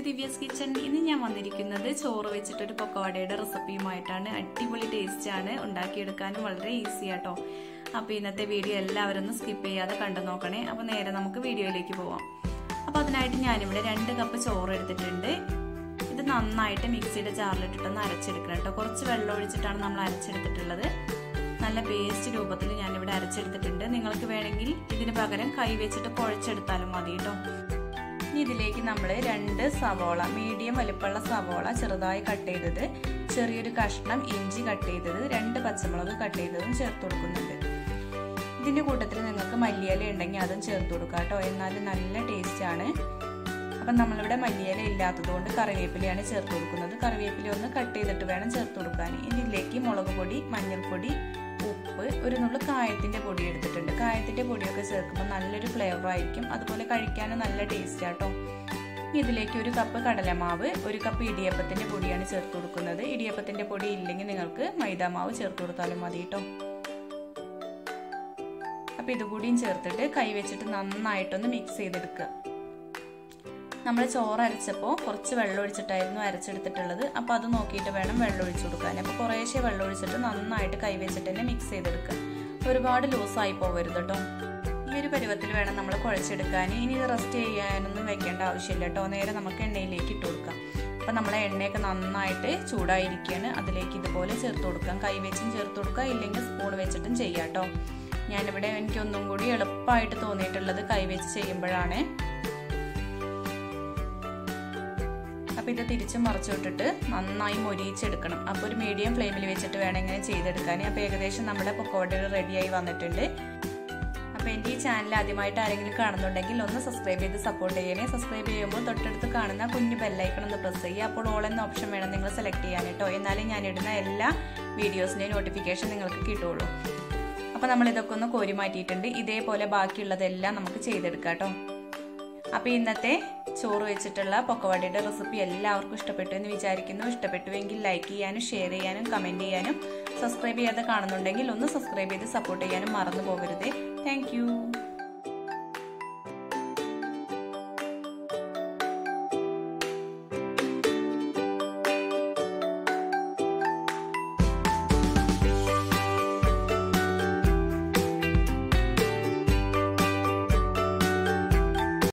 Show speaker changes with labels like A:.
A: ദിവ്യസ് kitchen ഇന്ന് ഞാൻ വന്നിരിക്കുന്നത് ചോറ് വെച്ചിട്ടൊരു പൊക്കവടയുടെ റെസിപ്പിയുമായിട്ടാണ് അടിപൊളി ടേസ്റ്റ് ആണ് ഉണ്ടാക്കിയെടുക്കാനും വളരെ ഈസി ആട്ടോ അപ്പോൾ ഇന്നത്തെ വീഡിയോ എല്ലാവരും ഒന്ന് സ്കിപ്പ് ചെയ്യാതെ കണ്ടു നോക്കണേ അപ്പോൾ നേരെ നമുക്ക് വീഡിയോയിലേക്ക് പോവാം അപ്പോൾ അതിനായിട്ട് ഞാനിവിടെ രണ്ട് കപ്പ് ചോറ് എടുത്തിട്ടുണ്ട് ഇത് നന്നായിട്ട് മിക്സിയുടെ ജാറിലിട്ടിട്ടൊന്ന് അരച്ചെടുക്കണം കേട്ടോ കുറച്ച് വെള്ളം ഒഴിച്ചിട്ടാണ് നമ്മൾ അരച്ചെടുത്തിട്ടുള്ളത് നല്ല പേസ്റ്റ് രൂപത്തിൽ ഞാനിവിടെ അരച്ചെടുത്തിട്ടുണ്ട് നിങ്ങൾക്ക് വേണമെങ്കിൽ ഇതിന് പകരം കൈ വെച്ചിട്ട് കുഴച്ചെടുത്താലും മതി കേട്ടോ ഇനി ഇതിലേക്ക് നമ്മൾ രണ്ട് സവോള മീഡിയം വലിപ്പമുള്ള സവോള ചെറുതായി കട്ട് ചെയ്തത് ചെറിയൊരു കഷ്ണം ഇഞ്ചി കട്ട് ചെയ്തത് രണ്ട് പച്ചമുളക് കട്ട് ചെയ്തതും ചേർത്ത് കൊടുക്കുന്നുണ്ട് ഇതിൻ്റെ കൂട്ടത്തിൽ നിങ്ങൾക്ക് മല്ലിയില ഉണ്ടെങ്കിൽ അതും ചേർത്ത് കൊടുക്കുക കേട്ടോ എന്നാൽ നല്ല ടേസ്റ്റ് ആണ് അപ്പം നമ്മളിവിടെ മല്ലിയില ഇല്ലാത്തതുകൊണ്ട് കറിവേപ്പിലയാണ് ചേർത്ത് കൊടുക്കുന്നത് കറിവേപ്പില ഒന്ന് കട്ട് ചെയ്തിട്ട് വേണം ചേർത്ത് കൊടുക്കാൻ ഇതിലേക്ക് മുളക് പൊടി മഞ്ഞൾപ്പൊടി ഉപ്പ് ഒരു നുള്ളു കായത്തിൻ്റെ പൊടി എടുത്തിട്ടുണ്ട് കായത്തിൻ്റെ പൊടിയൊക്കെ ചേർക്കുമ്പോൾ നല്ലൊരു ഫ്ലേവർ ആയിരിക്കും അതുപോലെ കഴിക്കാനും നല്ല ടേസ്റ്റ് ആട്ടോ ഇതിലേക്ക് ഒരു കപ്പ് കടലമാവ് ഒരു കപ്പ് ഇടിയപ്പത്തിൻ്റെ പൊടിയാണ് ചേർത്ത് കൊടുക്കുന്നത് ഇടിയപ്പത്തിൻ്റെ പൊടി ഇല്ലെങ്കിൽ നിങ്ങൾക്ക് മൈദാമാവ് ചേർത്ത് കൊടുത്താലും മതി കേട്ടോ അപ്പോൾ ഇതുകൂടിയും ചേർത്തിട്ട് കൈ വെച്ചിട്ട് നന്നായിട്ടൊന്ന് മിക്സ് ചെയ്തെടുക്കുക നമ്മൾ ചോറ് അരച്ചപ്പോൾ കുറച്ച് വെള്ളം ഒഴിച്ചിട്ടായിരുന്നു അരച്ചെടുത്തിട്ടുള്ളത് അപ്പോൾ അത് നോക്കിയിട്ട് വേണം വെള്ളം ഒഴിച്ചു കൊടുക്കാൻ അപ്പോൾ കുറേശ്ശെ വെള്ളം ഒഴിച്ചിട്ട് നന്നായിട്ട് കൈ വെച്ചിട്ട് തന്നെ മിക്സ് ചെയ്തെടുക്കുക ഒരുപാട് ലൂസായി പോകരുത് കേട്ടോ ഈ ഒരു പരുവത്തിൽ വേണം നമ്മൾ കുഴച്ചെടുക്കാൻ ഇനി ഇത് റെസ്റ്റ് ചെയ്യാനൊന്നും വെക്കേണ്ട ആവശ്യമില്ല കേട്ടോ നേരെ നമുക്ക് എണ്ണയിലേക്ക് ഇട്ട് കൊടുക്കാം അപ്പം നമ്മളെ എണ്ണയൊക്കെ നന്നായിട്ട് ചൂടായിരിക്കുകയാണ് അതിലേക്ക് ഇതുപോലെ ചേർത്ത് കൊടുക്കാം കൈ വെച്ചും ചേർത്ത് കൊടുക്കുക ഇല്ലെങ്കിൽ സ്പൂൺ വെച്ചിട്ടും ചെയ്യാം കേട്ടോ ഞാനിവിടെ എനിക്ക് ഒന്നും കൂടി എളുപ്പമായിട്ട് തോന്നിയിട്ടുള്ളത് കൈ വെച്ച് ചെയ്യുമ്പോഴാണ് അപ്പോൾ ഇത് തിരിച്ച് മറിച്ചിട്ടിട്ട് നന്നായി മൊരിയിച്ചെടുക്കണം അപ്പോൾ ഒരു മീഡിയം ഫ്ലെയിമിൽ വെച്ചിട്ട് വേണം ഇങ്ങനെ ചെയ്തെടുക്കാൻ അപ്പോൾ ഏകദേശം നമ്മുടെ പൊക്കോട്ടകൾ റെഡിയായി വന്നിട്ടുണ്ട് അപ്പോൾ എൻ്റെ ഈ ചാനൽ ആദ്യമായിട്ട് ആരെങ്കിലും കാണുന്നുണ്ടെങ്കിൽ ഒന്ന് സബ്സ്ക്രൈബ് ചെയ്ത് സപ്പോർട്ട് ചെയ്യണേ സബ്സ്ക്രൈബ് ചെയ്യുമ്പോൾ തൊട്ടടുത്ത് കാണുന്ന കുഞ്ഞു ബെല്ലൈക്കൺ ഒന്ന് പ്രസ് ചെയ്യുക അപ്പോൾ ഓൾ എന്ന ഓപ്ഷൻ വേണം നിങ്ങൾ സെലക്ട് ചെയ്യാൻ കേട്ടോ എന്നാലും ഞാൻ ഇടുന്ന എല്ലാ വീഡിയോസിൻ്റെയും നോട്ടിഫിക്കേഷൻ നിങ്ങൾക്ക് കിട്ടുള്ളൂ അപ്പോൾ നമ്മൾ ഇതൊക്കെ ഒന്ന് കോരി മാറ്റിയിട്ടുണ്ട് ഇതേപോലെ ബാക്കിയുള്ളതെല്ലാം നമുക്ക് ചെയ്തെടുക്കാം കേട്ടോ അപ്പോൾ ഇന്നത്തെ ചോറ് വെച്ചിട്ടുള്ള പൊക്കവടയുടെ റെസിപ്പി എല്ലാവർക്കും ഇഷ്ടപ്പെട്ടു എന്ന് വിചാരിക്കുന്നു ഇഷ്ടപ്പെട്ടുവെങ്കിൽ ലൈക്ക് ചെയ്യാനും ഷെയർ ചെയ്യാനും കമൻറ്റ് ചെയ്യാനും സബ്സ്ക്രൈബ് ചെയ്യാതെ കാണുന്നുണ്ടെങ്കിൽ ഒന്ന് സബ്സ്ക്രൈബ് ചെയ്ത് സപ്പോർട്ട് ചെയ്യാനും മറന്നു പോകരുതേ താങ്ക്